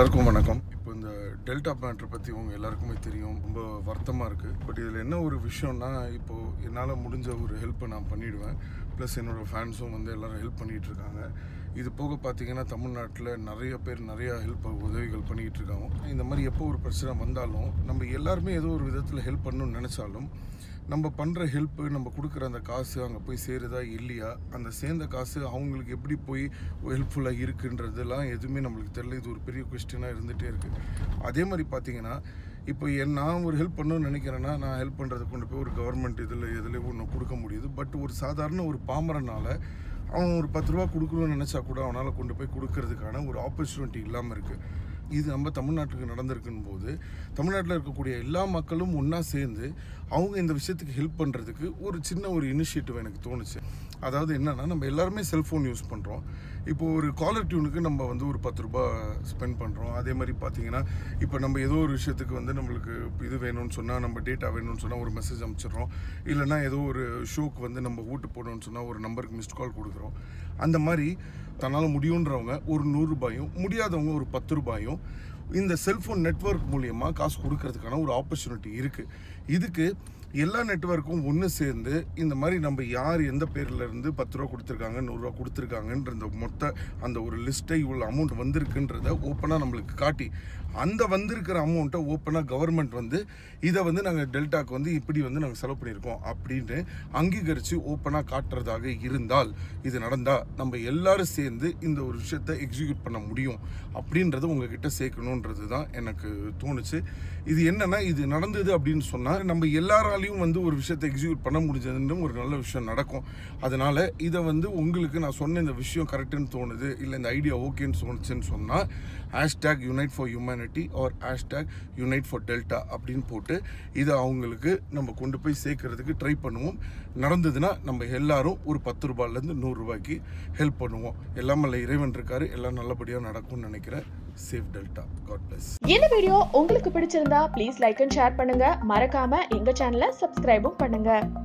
எல்லாருக்கும் வணக்கம் இப்போ இந்த டெல்டா மேட்ரு பற்றி உங்க எல்லாருக்குமே தெரியும் ரொம்ப வருத்தமாக இருக்குது பட் இதில் என்ன ஒரு விஷயம்னா இப்போது என்னால் முடிஞ்ச ஒரு ஹெல்ப்பை நான் பண்ணிடுவேன் ப்ளஸ் என்னோடய ஃபேன்ஸும் வந்து எல்லாரும் ஹெல்ப் பண்ணிகிட்டு இருக்காங்க இது போக பார்த்தீங்கன்னா தமிழ்நாட்டில் நிறைய பேர் நிறைய ஹெல்ப் உதவிகள் பண்ணிகிட்டு இருக்காங்க இந்த மாதிரி எப்போ ஒரு பிரச்சனை வந்தாலும் நம்ம எல்லாருமே ஏதோ ஒரு விதத்தில் ஹெல்ப் பண்ணணும்னு நினச்சாலும் நம்ம பண்ணுற ஹெல்ப்பு நம்ம கொடுக்குற அந்த காசு அங்கே போய் சேருதா இல்லையா அந்த சேர்ந்த காசு அவங்களுக்கு எப்படி போய் ஹெல்ப்ஃபுல்லாக இருக்குன்றதெல்லாம் எதுவுமே நம்மளுக்கு தெரியல இது ஒரு பெரிய கொஸ்டினாக இருந்துகிட்டே இருக்குது அதே மாதிரி பார்த்தீங்கன்னா இப்போ என் நான் ஒரு ஹெல்ப் பண்ணணும்னு நினைக்கிறேன்னா நான் ஹெல்ப் பண்ணுறதை கொண்டு போய் ஒரு கவர்மெண்ட் இதில் எதுலேயும் ஒன்று கொடுக்க முடியுது பட் ஒரு சாதாரண ஒரு பாமரனால அவன் ஒரு பத்து ரூபா கொடுக்கணும்னு நினச்சா கூட அவனால் கொண்டு போய் கொடுக்கறதுக்கான ஒரு ஆப்பர்ச்சுனிட்டி இல்லாமல் இருக்குது இது நம்ம தமிழ்நாட்டுக்கு நடந்திருக்குன்னு போது தமிழ்நாட்டில் இருக்கக்கூடிய எல்லா மக்களும் ஒன்றா சேர்ந்து அவங்க இந்த விஷயத்துக்கு ஹெல்ப் பண்ணுறதுக்கு ஒரு சின்ன ஒரு இனிஷியேட்டிவ் எனக்கு தோணுச்சு அதாவது என்னன்னா நம்ம எல்லாருமே செல்ஃபோன் யூஸ் பண்ணுறோம் இப்போ ஒரு காலர் டியூனுக்கு நம்ம வந்து ஒரு பத்து ரூபாய் ஸ்பெண்ட் பண்ணுறோம் அதே மாதிரி பார்த்தீங்கன்னா இப்போ நம்ம ஏதோ ஒரு விஷயத்துக்கு வந்து நம்மளுக்கு இது வேணும்னு சொன்னால் நம்ம டேட்டா வேணும்னு சொன்னால் ஒரு மெசேஜ் அனுப்பிச்சிடுறோம் இல்லைன்னா ஏதோ ஒரு ஷோக்கு வந்து நம்ம ஓட்டு போடணும்னு சொன்னால் ஒரு நம்பருக்கு மிஸ்ட் கால் கொடுக்குறோம் அந்த மாதிரி தன்னால் முடியுன்றவங்க ஒரு நூறுரூபாயும் முடியாதவங்க ஒரு பத்து ரூபாயும் இந்த செல்ஃபோன் நெட்வொர்க் மூலியமாக காசு கொடுக்கறதுக்கான ஒரு ஆப்பர்ச்சுனிட்டி இருக்குது இதுக்கு எல்லா நெட்வொர்க்கும் ஒன்று சேர்ந்து இந்த மாதிரி நம்ம யார் எந்த பேர்ல இருந்து பத்து ரூபா கொடுத்துருக்காங்க நூறுரூவா கொடுத்துருக்காங்கன்ற இந்த மொத்த அந்த ஒரு லிஸ்ட்டை இவ்வளோ அமௌண்ட் வந்திருக்குன்றத ஓப்பனாக நம்மளுக்கு காட்டி அந்த வந்திருக்கிற அமௌண்ட்டை ஓப்பனாக கவர்மெண்ட் வந்து இதை வந்து நாங்கள் டெல்டாக்கு வந்து இப்படி வந்து நாங்கள் செலவு பண்ணியிருக்கோம் அப்படின்னு அங்கீகரித்து ஓப்பனாக காட்டுறதாக இருந்தால் இது நடந்தால் நம்ம எல்லாரும் சேர்ந்து இந்த ஒரு விஷயத்தை எக்ஸிக்யூட் பண்ண முடியும் அப்படின்றத உங்ககிட்ட சேர்க்கணுன்றது தான் எனக்கு தோணுச்சு இது என்னன்னா இது நடந்தது அப்படின்னு சொன்னால் நம்ம எல்லாராலையும் வந்து ஒரு விஷயத்தை எக்ஸிக்யூட் பண்ண முடிஞ்சதுன்னு ஒரு நல்ல விஷயம் நடக்கும் அதனால இதை வந்து உங்களுக்கு நான் சொன்ன இந்த விஷயம் கரெக்டுன்னு தோணுது இல்லை இந்த ஐடியா ஓகேன்னு தோணுச்சுன்னு சொன்னால் hashtag unite for humanity or hashtag unite for delta அப்படின்னு போட்டு இதை அவங்களுக்கு நம்ம கொண்டு போய் சேர்க்கறதுக்கு ட்ரை பண்ணுவோம் நடந்ததுன்னா நம்ம எல்லாரும் ஒரு பத்து ரூபாயிலேருந்து நூறுரூபாய்க்கு ஹெல்ப் பண்ணுவோம் எல்லாம் அல்ல இறைவன் இருக்காரு எல்லாம் நல்லபடியாக நடக்கும்னு நினைக்கிறேன் சேஃப் டெல்டா காட் பிளஸ் இந்த வீடியோ உங்களுக்கு பிடிச்சிருந்தா ப்ளீஸ் லைக் அண்ட் ஷேர் பண்ணுங்க மறக்காம எங்க சேனலை சப்ஸ்கிரைபும் பண்ணுங்க